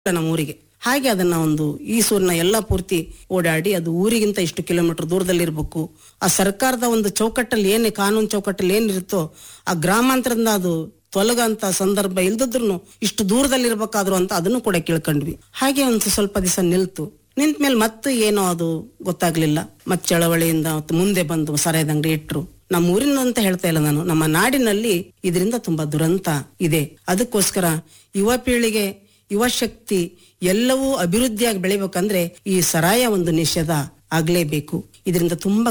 ನಮ್ಮ ಊರಿಗೆ ಹಾಗೆ ಅದನ್ನ ಒಂದು ಈ ಸೂರಿನ ಎಲ್ಲ ಪೂರ್ತಿ ಓಡಾಡಿ ಅದು ಊರಿಗಿಂತ ಇಷ್ಟು ಕಿಲೋಮೀಟರ್ ದೂರದಲ್ಲಿರ್ಬೇಕು ಆ ಸರ್ಕಾರದ ಒಂದು ಚೌಕಟ್ಟಲ್ಲಿ ಏನೇ ಕಾನೂನು ಚೌಕಟ್ಟಲ್ಲಿ ಏನಿರುತ್ತೋ ಆ ಗ್ರಾಮಾಂತರದಿಂದ ಅದು ತೊಲಗಂತ ಸಂದರ್ಭ ಇಲ್ದಿದ್ರು ಇಷ್ಟು ದೂರದಲ್ಲಿರ್ಬೇಕಾದ್ರು ಅಂತ ಅದನ್ನು ಕೂಡ ಕೇಳ್ಕೊಂಡ್ವಿ ಹಾಗೆ ಒಂದು ಸ್ವಲ್ಪ ದಿವಸ ನಿಲ್ತು ನಿಂತ ಮೇಲೆ ಮತ್ತೆ ಏನೋ ಅದು ಗೊತ್ತಾಗ್ಲಿಲ್ಲ ಮತ್ ಚಳವಳಿಯಿಂದ ಮತ್ತೆ ಮುಂದೆ ಬಂದು ಸರಾಯದ ಅಂಗಡಿ ಇಟ್ರು ನಮ್ಮ ಊರಿನ ಅಂತ ಹೇಳ್ತಾ ಇಲ್ಲ ನಾನು ನಮ್ಮ ನಾಡಿನಲ್ಲಿ ಇದರಿಂದ ತುಂಬಾ ದುರಂತ ಇದೆ ಅದಕ್ಕೋಸ್ಕರ ಯುವ ಪೀಳಿಗೆ ಯುವ ಶಕ್ತಿ ಎಲ್ಲವೂ ಅಭಿವೃದ್ಧಿಯಾಗಿ ಬೆಳಿಬೇಕಂದ್ರೆ ಈ ಸರಾಯ ಒಂದು ನಿಷೇಧ ಆಗ್ಲೇಬೇಕು ಇದರಿಂದ ತುಂಬಾ